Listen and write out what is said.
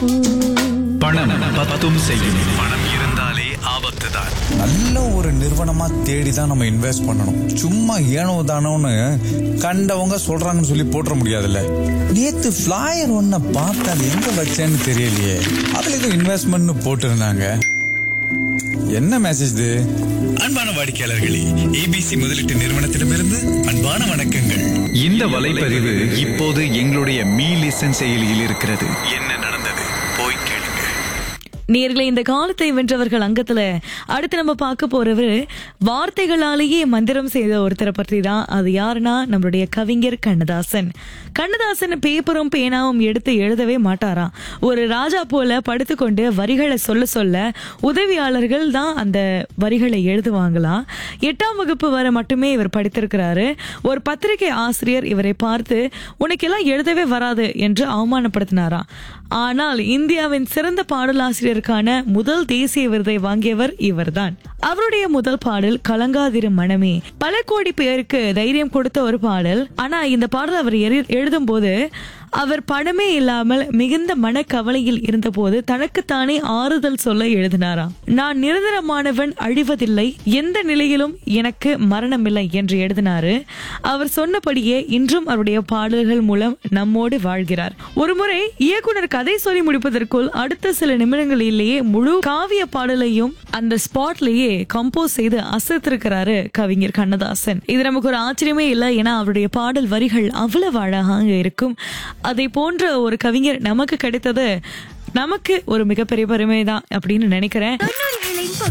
பணம் பத்தும் செய்யும் பணம் இருந்தாலே ஆபத்து தான் நல்ல ஒரு நிறுவனமா தேடி தான் நம்ம இன்வெஸ்ட் பண்ணணும் சும்மா ஏனோ தானோன்னு கண்டவங்க சொல்றாங்கன்னு சொல்லி போட்டுற முடியாதுல்ல நேத்து ஃபிளாயர் ஒன்ன பார்த்து அது எங்க வச்சேன்னு தெரியலையே அதுல ஏதோ இன்வெஸ்ட்மெண்ட்னு போட்டிருந்தாங்க என்ன மெசேஜ் இது அன்பான வாடிக்கையாளர்களே ஏபிசி முதலீட்டு நிறுவனத்திடமிருந்து அன்பான வணக்கங்கள் இந்த வலைப்பதிவு இப்போது எங்களுடைய மீ லிசன் செயலியில் இருக்கிறது என்ன நடந்தது போய் கேளுங்க நேர்களை இந்த காலத்தை வென்றவர்கள் அங்கத்துல அடுத்து நம்ம பார்க்க போறவர் வார்த்தைகளாலேயே மந்திரம் செய்த ஒருத்தரை பற்றி தான் அது யாருன்னா நம்மளுடைய கவிஞர் கண்ணதாசன் கண்ணதாசன் பேப்பரும் பேனாவும் எடுத்து எழுதவே மாட்டாராம் ஒரு ராஜா போல படுத்துக்கொண்டு வரிகளை சொல்ல சொல்ல உதவியாளர்கள் தான் அந்த வரிகளை எழுதுவாங்களாம் எட்டாம் வகுப்பு வரை மட்டுமே இவர் படித்திருக்கிறாரு ஒரு பத்திரிகை ஆசிரியர் இவரை பார்த்து உனக்கெல்லாம் எழுதவே வராது என்று அவமானப்படுத்தினாராம் ஆனால் இந்தியாவின் சிறந்த பாடலாசிரியருக்கான முதல் தேசிய விருதை வாங்கியவர் இவர்தான் அவருடைய முதல் பாடல் கலங்காதிரு மனமே பல கோடி பேருக்கு தைரியம் கொடுத்த ஒரு பாடல் ஆனா இந்த பாடல் அவர் எழுதும் போது அவர் பணமே இல்லாமல் மிகுந்த மனக்கவலையில் இருந்தபோது தனக்குத்தானே ஆறுதல் சொல்ல எழுதினாராம் நான் நிரந்தரமானவன் அழிவதில்லை எந்த நிலையிலும் எனக்கு மரணமில்லை என்று எழுதினாரு அவர் சொன்னபடியே இன்றும் அவருடைய பாடல்கள் மூலம் நம்மோடு வாழ்கிறார் ஒருமுறை இயக்குனர் கதை சொல்லி முடிப்பதற்குள் அடுத்த சில நிமிடங்களிலேயே முழு காவிய பாடலையும் அந்த ஸ்பாட்லயே கம்போஸ் செய்து அசத்திருக்கிறாரு கவிஞர் கண்ணதாசன் இது நமக்கு ஒரு ஆச்சரியமே இல்லை ஏன்னா அவருடைய பாடல் வரிகள் அவ்வளவு அழகாக இருக்கும் அதை போன்ற ஒரு கவிஞர் நமக்கு கிடைத்தது நமக்கு ஒரு மிகப்பெரிய பெருமை தான் அப்படின்னு நினைக்கிறேன்